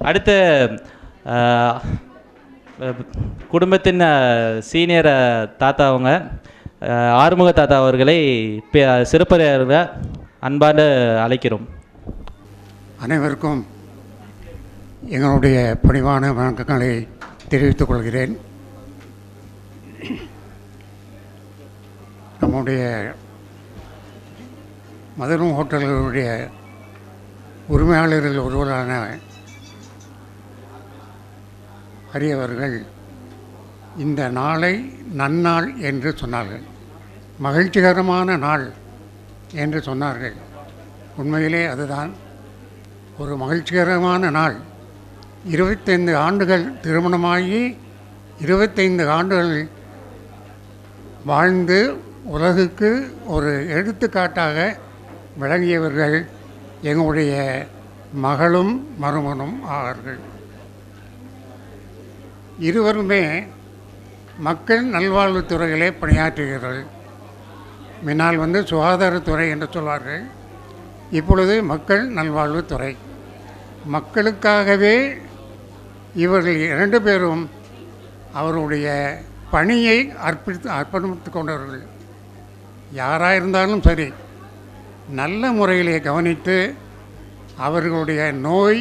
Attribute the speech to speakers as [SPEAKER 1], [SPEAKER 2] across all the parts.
[SPEAKER 1] அடுத்த அஹ், அஹ், குடும்பத்தின் அஹ், சீனியர் அஹ், தாத்தா அவங்க அஹ், ஆறுமுக தாத்தா அவர்களை பே- சிறப்புரையாளராக அன்பாண்டு அழைக்கிறோம்
[SPEAKER 2] அனைவருக்கும் எங்களுடைய பணிவான வணக்கங்களை தெரிவித்துக் கொள்கிறேன் நம்முடைய மதுரம் ஹோட்டல்களுடைய உரிமையாளர்கள் ஒருவரான அரியவர்கள் இந்த நாளை நன்னாள் என்று சொன்னார்கள் மகிழ்ச்சிகரமான நாள் என்று சொன்னார்கள் உண்மையிலே அதுதான் ஒரு மகிழ்ச்சிகரமான நாள் இருபத்தைந்து ஆண்டுகள் திருமணமாகி இருபத்தைந்து ஆண்டுகள் வாழ்ந்து உலகுக்கு ஒரு எடுத்துக்காட்டாக விளங்கியவர்கள் எங்களுடைய மகளும் மருமனும் ஆவார்கள் இருவருமே மக்கள் நல்வாழ்வுத்துறையிலே பணியாற்றுகிறார்கள் முன்னால் வந்து சுகாதாரத்துறை என்று சொல்வார்கள் இப்பொழுது மக்கள் நல்வாழ்வுத்துறை மக்களுக்காகவே இவர்கள் இரண்டு பேரும் அவருடைய பணியை அர்ப்பணித்து அர்ப்பணித்து கொண்டவர்கள் யாராக இருந்தாலும் சரி நல்ல முறையிலே கவனித்து அவர்களுடைய நோய்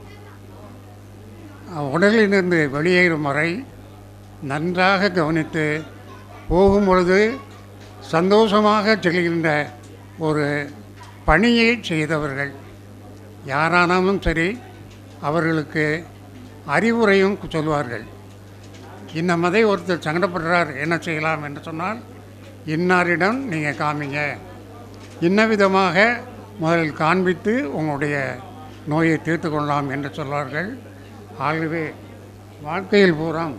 [SPEAKER 2] உடலிலிருந்து வெளியேறும் வரை நன்றாக கவனித்து போகும் பொழுது சந்தோஷமாக செல்கின்ற ஒரு பணியை செய்தவர்கள் யாரானாலும் சரி அவர்களுக்கு அறிவுரையும் சொல்வார்கள் இந்த மதை ஒருத்தர் சங்கடப்படுறார் என்ன செய்யலாம் என்று சொன்னால் இன்னாரிடம் நீங்கள் காமிங்க இன்ன விதமாக முதலில் காண்பித்து உங்களுடைய நோயை தீர்த்து கொள்ளலாம் என்று சொல்வார்கள் ஆகவே வாழ்க்கையில் பூராம்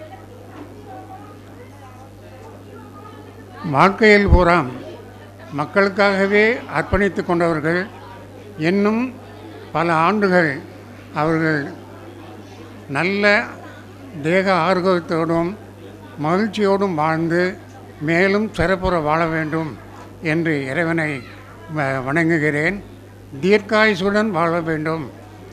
[SPEAKER 2] வாழ்க்கையில் பூராம் மக்களுக்காகவே அர்ப்பணித்து கொண்டவர்கள் இன்னும் பல ஆண்டுகள் அவர்கள் நல்ல தேக ஆரோக்கியத்தோடும் மகிழ்ச்சியோடும் வாழ்ந்து மேலும் சிறப்புற வாழ வேண்டும் என்று இறைவனை வ- வணங்குகிறேன் தீர்க்காயுசுடன் வாழ வேண்டும்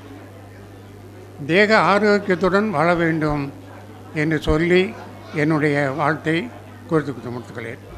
[SPEAKER 2] தேக ஆரோக்கியத்துடன் வாழ வேண்டும் என்று சொல்லி என்னுடைய வாழ்த்தை குறித்து முடித்துக்கிறேன்